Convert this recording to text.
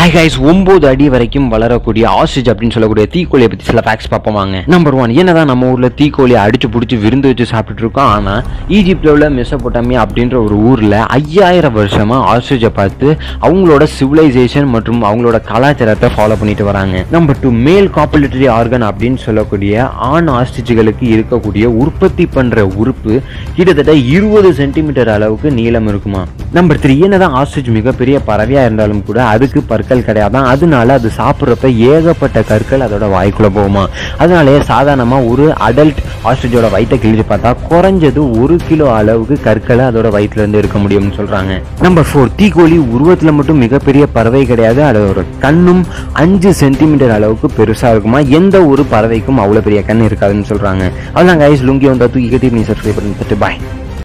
hi guys ஒன்பது அடி வரைக்கும் வளரக்கூடிய ஆஸ்ட்ரிச் அப்படின்னு சொல்லக்கூடிய தீக்கோழியை பற்றி சில ஃபேக்ட்ஸ் பார்ப்போம் வாங்க நம்பர் ஒன் என்னதான் நம்ம ஊரில் தீக்கோழியை அடிச்சு பிடிச்சி விருந்து வச்சு சாப்பிட்டுட்டு இருக்கோம் ஆனால் ஈஜிப்டில் உள்ள மெசபோட்டாமியா அப்படின்ற ஒரு ஊரில் ஐயாயிரம் வருஷமா ஆஸ்ட்ரிச்சை பார்த்து அவங்களோட சிவிலைசேஷன் மற்றும் அவங்களோட கலாச்சாரத்தை ஃபாலோ பண்ணிட்டு வராங்க நம்பர் டூ மேல் காப்புலேட்டரி ஆர்கன் அப்படின்னு சொல்லக்கூடிய ஆண் ஆஸ்ட்ரிச்சுகளுக்கு இருக்கக்கூடிய உற்பத்தி பண்ற உறுப்பு கிட்டத்தட்ட இருபது சென்டிமீட்டர் அளவுக்கு நீளம் இருக்குமா நம்பர் த்ரீ என்னதான் ஆஸ்ட்ரிச் மிகப்பெரிய பறவையா இருந்தாலும் கூட அதுக்கு பற்கள் கிடையாதான் அதனால அது சாப்பிட்றப்ப ஏகப்பட்ட கற்கள் அதோட வாய்க்குள்ள போகுமா அதனாலேயே சாதாரணமா ஒரு அடல்ட் ஆஸ்ட்ரிச்சோட வயிற்றை கிழிச்சு பார்த்தா குறைஞ்சது ஒரு கிலோ அளவுக்கு கற்களை அதோட வயிற்றுல இருந்து இருக்க முடியும்னு சொல்றாங்க நம்பர் ஃபோர் தீக்கோழி உருவத்துல மட்டும் மிகப்பெரிய பறவை கிடையாது அதோட கண்ணும் அஞ்சு சென்டிமீட்டர் அளவுக்கு பெருசா இருக்குமா எந்த ஒரு பறவைக்கும் அவ்வளவு பெரிய கண் இருக்காதுன்னு சொல்றாங்க அதான் கைஸ் லுங்கி வந்தா தூக்கி கட்டி நீ சப்ஸ்கிரைப் பண்ணிட்டு பாய்